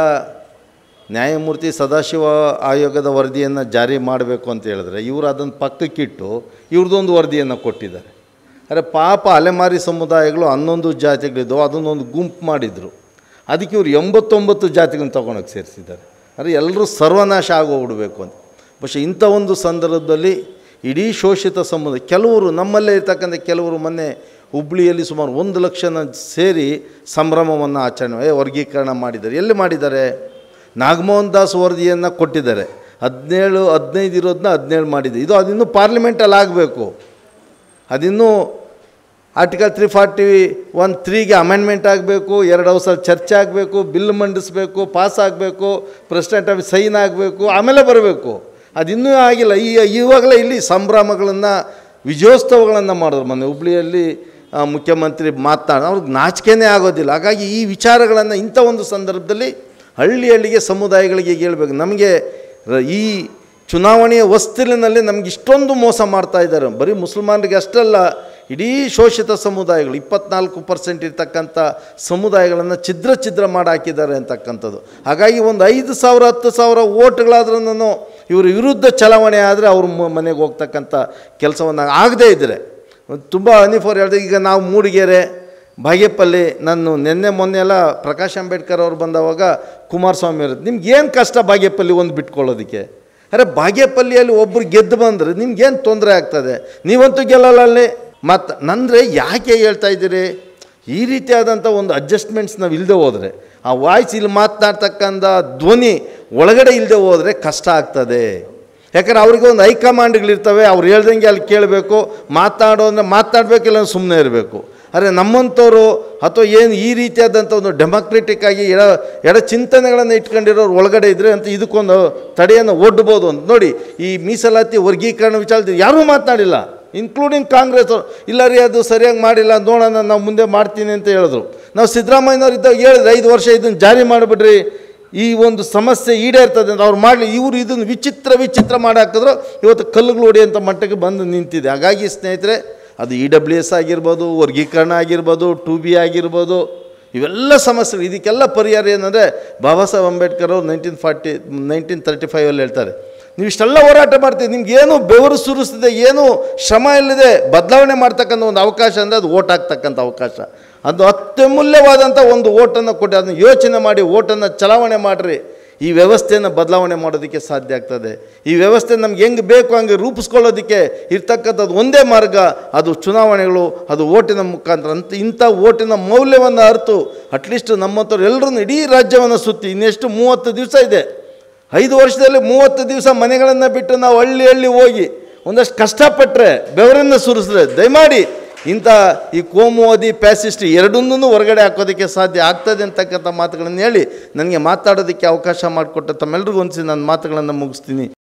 ನ್ಯಾಯಮೂರ್ತಿ ಸದಾಶಿವ ಆಯೋಗದ ವರದಿಯನ್ನು ಜಾರಿ ಮಾಡಬೇಕು ಅಂತ ಹೇಳಿದ್ರೆ ಇವರು ಅದನ್ನು ಪಕ್ಕಕ್ಕಿಟ್ಟು ಇವ್ರದ್ದೊಂದು ವರದಿಯನ್ನು ಕೊಟ್ಟಿದ್ದಾರೆ ಅರೆ ಪಾಪ ಅಲೆಮಾರಿ ಸಮುದಾಯಗಳು ಹನ್ನೊಂದು ಜಾತಿಗಳಿದ್ದವು ಅದನ್ನೊಂದು ಗುಂಪು ಮಾಡಿದರು ಅದಕ್ಕೆ ಇವರು ಎಂಬತ್ತೊಂಬತ್ತು ಜಾತಿಗಳನ್ನ ತೊಗೊಂಡೋಗಿ ಸೇರಿಸಿದ್ದಾರೆ ಅಂದರೆ ಎಲ್ಲರೂ ಸರ್ವನಾಶ ಆಗೋಗ್ಬಿಡ್ಬೇಕು ಅಂತ പക്ഷೇ ಇಂಥ ಒಂದು ಸಂದರ್ಭದಲ್ಲಿ ಇಡೀ ಶೋಷಿತ ಸಮುದಾಯ ಕೆಲವರು ನಮ್ಮಲ್ಲೇ ಇರ್ತಕ್ಕಂಥ ಕೆಲವರು ಮೊನ್ನೆ ಹುಬ್ಳಿಯಲ್ಲಿ ಸುಮಾರು ಒಂದು ಲಕ್ಷನ ಸೇರಿ ಸಂಭ್ರಮವನ್ನು ಆಚರಣೆ ಏ ವರ್ಗೀಕರಣ ಮಾಡಿದ್ದಾರೆ ಎಲ್ಲಿ ಮಾಡಿದ್ದಾರೆ ನಾಗಮೋಹನ್ ದಾಸ್ ವರದಿಯನ್ನು ಕೊಟ್ಟಿದ್ದಾರೆ ಹದಿನೇಳು ಹದಿನೈದು ಇರೋದನ್ನ ಹದಿನೇಳು ಮಾಡಿದೆ ಇದು ಅದಿನ್ನೂ ಪಾರ್ಲಿಮೆಂಟಲ್ಲಿ ಆಗಬೇಕು ಅದಿನ್ನೂ ಆರ್ಟಿಕಲ್ ತ್ರೀ ಫಾರ್ಟಿ ಒನ್ ತ್ರೀಗೆ ಅಮೆಂಡ್ಮೆಂಟ್ ಆಗಬೇಕು ಎರಡು ಹೌಸ ಚರ್ಚೆ ಆಗಬೇಕು ಬಿಲ್ ಮಂಡಿಸಬೇಕು ಪಾಸ್ ಆಗಬೇಕು ಪ್ರೆಸಿಡೆಂಟ್ ಆಫೀಸ್ ಸೈನ್ ಆಗಬೇಕು ಆಮೇಲೆ ಬರಬೇಕು ಅದಿನ್ನೂ ಆಗಿಲ್ಲ ಈ ಇವಾಗಲೇ ಇಲ್ಲಿ ಸಂಭ್ರಮಗಳನ್ನು ವಿಜಯೋತ್ಸವಗಳನ್ನು ಮಾಡಿದ್ರು ಮೊನ್ನೆ ಹುಬ್ಳಿಯಲ್ಲಿ ಆ, ಮುಖ್ಯಮಂತ್ರಿ ಮಾತನಾಡ ಅವ್ರಿಗೆ ನಾಚಿಕೆನೇ ಆಗೋದಿಲ್ಲ ಹಾಗಾಗಿ ಈ ವಿಚಾರಗಳನ್ನು ಇಂಥ ಒಂದು ಸಂದರ್ಭದಲ್ಲಿ ಹಳ್ಳಿ ಹಳ್ಳಿಗೆ ಸಮುದಾಯಗಳಿಗೆ ಹೇಳ್ಬೇಕು ನಮಗೆ ರ- ಈ ಚುನಾವಣೆಯ ಹೊಸ್ತಿಲಿನಲ್ಲಿ ನಮ್ಗೆ ಇಷ್ಟೊಂದು ಮೋಸ ಮಾಡ್ತಾ ಇದ್ದಾರೆ ಬರೀ ಮುಸಲ್ಮಾನರಿಗೆ ಅಷ್ಟಲ್ಲ ಇಡೀ ಶೋಷಿತ ಸಮುದಾಯಗಳು ಇಪ್ಪತ್ನಾಲ್ಕು ಪರ್ಸೆಂಟ್ ಇರ್ತಕ್ಕಂಥ ಸಮುದಾಯಗಳನ್ನು ಛಿದ್ರ ಛಿದ್ರ ಮಾಡಿ ಹಾಕಿದ್ದಾರೆ ಅಂತಕ್ಕಂಥದ್ದು ಹಾಗಾಗಿ ಒಂದು ಐದು ಸಾವಿರ ಹತ್ತು ಸಾವಿರ ಓಟ್ಗಳಾದ್ರೂ ಇವರು ವಿರುದ್ಧ ಚಲಾವಣೆ ಆದರೆ ಅವ್ರ ಮ- ಮನೆಗೆ ಹೋಗ್ತಕ್ಕಂಥ ಕೆಲಸವನ್ನು ಆಗದೇ ಇದ್ದರೆ ತುಂಬ ಅನಿಫೋರ್ ಹೇಳಿದೆ ಈಗ ನಾವು ಮೂಡಿಗೆರೆ ಬಾಗೇಪಲ್ಲಿ ನಾನು ನಿನ್ನೆ ಮೊನ್ನೆ ಎಲ್ಲ ಪ್ರಕಾಶ್ ಅಂಬೇಡ್ಕರ್ ಅವ್ರು ಬಂದವಾಗ ಕುಮಾರಸ್ವಾಮಿ ಅವರು ನಿಮ್ಗೆ ಏನು ಕಷ್ಟ ಬಾಗೇಪಲ್ಲಿ ಒಂದು ಬಿಟ್ಕೊಳ್ಳೋದಕ್ಕೆ ಅರೆ ಬಾಗೇಪಲ್ಲಿಯಲ್ಲಿ ಒಬ್ಬರು ಗೆದ್ದು ಬಂದರೆ ನಿಮ್ಗೇನು ತೊಂದರೆ ಆಗ್ತದೆ ನೀವಂತೂ ಗೆಲ್ಲಲ್ಲ ಅಲ್ಲಿ ಮತ್ತು ನಂದರೆ ಯಾಕೆ ಹೇಳ್ತಾ ಇದ್ದೀರಿ ಈ ರೀತಿಯಾದಂಥ ಒಂದು ಅಡ್ಜಸ್ಟ್ಮೆಂಟ್ಸ್ ನಾವು ಇಲ್ಲದೆ ಹೋದರೆ ಆ ವಾಯ್ಸ್ ಇಲ್ಲಿ ಮಾತನಾಡ್ತಕ್ಕಂಥ ಧ್ವನಿ ಒಳಗಡೆ ಇಲ್ಲದೆ ಹೋದರೆ ಕಷ್ಟ ಆಗ್ತದೆ ಯಾಕಂದ್ರೆ ಅವ್ರಿಗೆ ಒಂದು ಹೈಕಮಾಂಡ್ಗಳಿರ್ತವೆ ಅವ್ರು ಹೇಳ್ದಂಗೆ ಅಲ್ಲಿ ಕೇಳಬೇಕು ಮಾತಾಡೋ ಅಂದರೆ ಮಾತಾಡಬೇಕಿಲ್ಲ ಸುಮ್ಮನೆ ಇರಬೇಕು ಆದರೆ ನಮ್ಮಂಥವ್ರು ಅಥವಾ ಏನು ಈ ರೀತಿಯಾದಂಥ ಒಂದು ಡೆಮೋಕ್ರೆಟಿಕ್ ಆಗಿ ಎಡ ಎಡ ಚಿಂತನೆಗಳನ್ನು ಇಟ್ಕೊಂಡಿರೋರು ಒಳಗಡೆ ಇದ್ದರೆ ಅಂತ ಇದಕ್ಕೊಂದು ತಡೆಯನ್ನು ಒಡ್ಬೋದು ಅಂತ ನೋಡಿ ಈ ಮೀಸಲಾತಿ ವರ್ಗೀಕರಣ ವಿಚಾರದಲ್ಲಿ ಯಾರೂ ಮಾತನಾಡಿಲ್ಲ ಇನ್ಕ್ಲೂಡಿಂಗ್ ಕಾಂಗ್ರೆಸ್ ಅವ್ರು ಇಲ್ಲ ರೀ ಅದು ಸರಿಯಾಗಿ ಮಾಡಿಲ್ಲ ನೋಡೋಣ ನಾವು ಮುಂದೆ ಮಾಡ್ತೀನಿ ಅಂತ ಹೇಳಿದ್ರು ನಾವು ಸಿದ್ದರಾಮಯ್ಯನವ್ರು ಇದ್ದಾಗ ಹೇಳಿದ್ರೆ ಐದು ವರ್ಷ ಇದನ್ನು ಜಾರಿ ಮಾಡಿಬಿಡ್ರಿ ಈ ಒಂದು ಸಮಸ್ಯೆ ಈಡೇರ್ತದೆ ಅಂತ ಅವ್ರು ಮಾಡಲಿ ಇವರು ಇದನ್ನು ವಿಚಿತ್ರ ವಿಚಿತ್ರ ಮಾಡಿ ಹಾಕಿದ್ರು ಇವತ್ತು ಕಲ್ಲುಗಳು ಹೊಡೆಯುವಂಥ ಮಟ್ಟಕ್ಕೆ ಬಂದು ನಿಂತಿದೆ ಹಾಗಾಗಿ ಸ್ನೇಹಿತರೆ ಅದು ಇ ಡಬ್ಲ್ಯೂ ಎಸ್ ಆಗಿರ್ಬೋದು ವರ್ಗೀಕರಣ ಆಗಿರ್ಬೋದು ಟು ಬಿ ಆಗಿರ್ಬೋದು ಇವೆಲ್ಲ ಸಮಸ್ಯೆಗಳು ಇದಕ್ಕೆಲ್ಲ ಪರಿಹಾರ ಏನಂದರೆ ಬಾಬಾ ಸಾಹೇಬ್ ಅಂಬೇಡ್ಕರ್ ಅವರು ನೈನ್ಟೀನ್ ಫಾರ್ಟಿ ನೈನ್ಟೀನ್ ತರ್ಟಿ ಫೈವಲ್ಲಿ ಹೇಳ್ತಾರೆ ನೀವು ಇಷ್ಟೆಲ್ಲ ಹೋರಾಟ ಮಾಡ್ತೀವಿ ನಿಮ್ಗೆ ಏನು ಬೆವರು ಸುರಿಸ್ತಿದೆ ಏನು ಶ್ರಮ ಇಲ್ಲದೆ ಬದಲಾವಣೆ ಮಾಡ್ತಕ್ಕಂಥ ಒಂದು ಅವಕಾಶ ಅಂದರೆ ಅದು ಓಟ್ ಹಾಕ್ತಕ್ಕಂಥ ಅವಕಾಶ ಅದು ಅತ್ಯಮೂಲ್ಯವಾದಂಥ ಒಂದು ಓಟನ್ನು ಕೊಟ್ಟು ಅದನ್ನು ಯೋಚನೆ ಮಾಡಿ ಓಟನ್ನು ಚಲಾವಣೆ ಮಾಡಿರಿ ಈ ವ್ಯವಸ್ಥೆಯನ್ನು ಬದಲಾವಣೆ ಮಾಡೋದಕ್ಕೆ ಸಾಧ್ಯ ಆಗ್ತದೆ ಈ ವ್ಯವಸ್ಥೆ ನಮ್ಗೆ ಹೆಂಗೆ ಬೇಕು ಹಂಗೆ ರೂಪಿಸ್ಕೊಳ್ಳೋದಕ್ಕೆ ಇರ್ತಕ್ಕಂಥದ್ದು ಒಂದೇ ಮಾರ್ಗ ಅದು ಚುನಾವಣೆಗಳು ಅದು ಓಟಿನ ಮುಖಾಂತರ ಅಂತ ಇಂಥ ಓಟಿನ ಮೌಲ್ಯವನ್ನು ಅರಿತು ಅಟ್ಲೀಸ್ಟ್ ನಮ್ಮಂಥವ್ರು ಎಲ್ಲರೂ ಇಡೀ ರಾಜ್ಯವನ್ನು ಸುತ್ತಿ ಇನ್ನೆಷ್ಟು ಮೂವತ್ತು ದಿವಸ ಇದೆ ಐದು ವರ್ಷದಲ್ಲಿ ಮೂವತ್ತು ದಿವಸ ಮನೆಗಳನ್ನು ಬಿಟ್ಟು ನಾವು ಹಳ್ಳಿ ಹಳ್ಳಿ ಹೋಗಿ ಒಂದಷ್ಟು ಕಷ್ಟಪಟ್ಟರೆ ಬೆವರನ್ನು ಸುರಿಸಿದ್ರೆ ದಯಮಾಡಿ ಇಂಥ ಈ ಕೋಮುವಾದಿ ಪ್ಯಾಸಿಸ್ಟ್ ಎರಡನ್ನೂ ಹೊರಗಡೆ ಹಾಕೋದಕ್ಕೆ ಸಾಧ್ಯ ಆಗ್ತದೆ ಅಂತಕ್ಕಂಥ ಮಾತುಗಳನ್ನು ಹೇಳಿ ನನಗೆ ಮಾತಾಡೋದಕ್ಕೆ ಅವಕಾಶ ಮಾಡಿಕೊಟ್ಟ ತಮ್ಮೆಲ್ಲರಿಗೂ ಒಂದ್ಸಿ ನನ್ನ ಮಾತುಗಳನ್ನು ಮುಗಿಸ್ತೀನಿ